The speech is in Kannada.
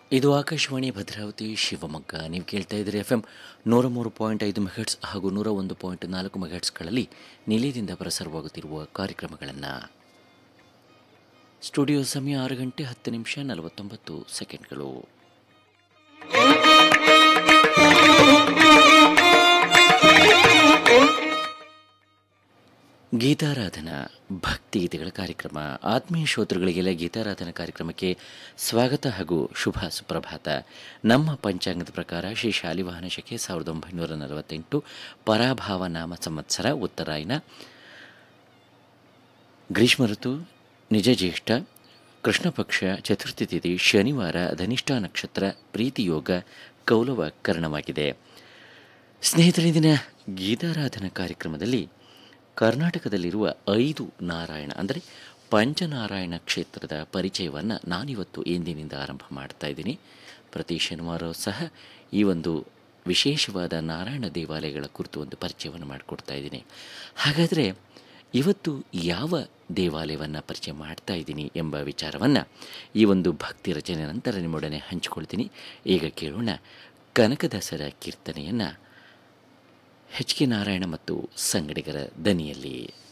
ಇದು ಆಕಾಶವಾಣಿ ಭದ್ರಾವತಿ ಶಿವಮೊಗ್ಗ ನೀವು ಕೇಳ್ತಾ ಇದ್ದೀರಿ ಎಫ್ ಎಂ ನೂರ ಮೂರು ಪಾಯಿಂಟ್ ಐದು ಮೆಗಾಟ್ಸ್ ಹಾಗೂ ನೂರ ಒಂದು ಪಾಯಿಂಟ್ ನಾಲ್ಕು ಮೆಗಾಟ್ಸ್ಗಳಲ್ಲಿ ನಿಲಯದಿಂದ ಪ್ರಸಾರವಾಗುತ್ತಿರುವ ಕಾರ್ಯಕ್ರಮಗಳನ್ನು ಸ್ಟುಡಿಯೋ ಸಮಯ ಆರು ಗಂಟೆ ಹತ್ತು ನಿಮಿಷ ನಲವತ್ತೊಂಬತ್ತು ಸೆಕೆಂಡ್ಗಳು ಗೀತಾರಾಧನಾ ಭಕ್ತಿಗೀತೆಗಳ ಕಾರ್ಯಕ್ರಮ ಆತ್ಮೀಯ ಶ್ರೋತೃಗಳಿಗೆಲ್ಲ ಗೀತಾರಾಧನಾ ಕಾರ್ಯಕ್ರಮಕ್ಕೆ ಸ್ವಾಗತ ಹಾಗೂ ಶುಭ ಸುಪ್ರಭಾತ ನಮ್ಮ ಪಂಚಾಂಗದ ಪ್ರಕಾರ ಶ್ರೀ ಶಾಲಿವಾಹನ ಶಕೆ ಸಾವಿರದ ಒಂಬೈನೂರ ನಲವತ್ತೆಂಟು ಪರಾಭಾವ ನಾಮ ಸಂವತ್ಸರ ಉತ್ತರಾಯಣ ಗ್ರೀಷ್ಮ ಋತು ನಿಜ ಜ್ಯೇಷ್ಠ ಕೃಷ್ಣ ಪಕ್ಷ ಚತುರ್ಥಿ ತಿಥಿ ಶನಿವಾರ ಧನಿಷ್ಠ ನಕ್ಷತ್ರ ಪ್ರೀತಿಯೋಗ ಕೌಲವ ಕರ್ಣವಾಗಿದೆ ಸ್ನೇಹಿತರೆ ದಿನ ಗೀತಾರಾಧನಾ ಕಾರ್ಯಕ್ರಮದಲ್ಲಿ ಕರ್ನಾಟಕದಲ್ಲಿರುವ ಐದು ನಾರಾಯಣ ಅಂದರೆ ಪಂಚನಾರಾಯಣ ಕ್ಷೇತ್ರದ ಪರಿಚಯವನ್ನು ನಾನಿವತ್ತು ಎಂದಿನಿಂದ ಆರಂಭ ಮಾಡ್ತಾ ಇದ್ದೀನಿ ಪ್ರತಿ ಶನಿವಾರ ಸಹ ಈ ಒಂದು ವಿಶೇಷವಾದ ನಾರಾಯಣ ದೇವಾಲಯಗಳ ಕುರಿತು ಒಂದು ಪರಿಚಯವನ್ನು ಮಾಡಿಕೊಡ್ತಾ ಇದ್ದೀನಿ ಹಾಗಾದರೆ ಇವತ್ತು ಯಾವ ದೇವಾಲಯವನ್ನು ಪರಿಚಯ ಮಾಡ್ತಾ ಇದ್ದೀನಿ ಎಂಬ ವಿಚಾರವನ್ನು ಈ ಒಂದು ಭಕ್ತಿ ರಚನೆ ನಂತರ ನಿಮ್ಮೊಡನೆ ಹಂಚಿಕೊಳ್ತೀನಿ ಈಗ ಕೇಳೋಣ ಕನಕದಾಸರ ಕೀರ್ತನೆಯನ್ನು ಎಚ್ ಕೆ ನಾರಾಯಣ ಮತ್ತು ಸಂಗಡಿಗರ ದನಿಯಲ್ಲಿ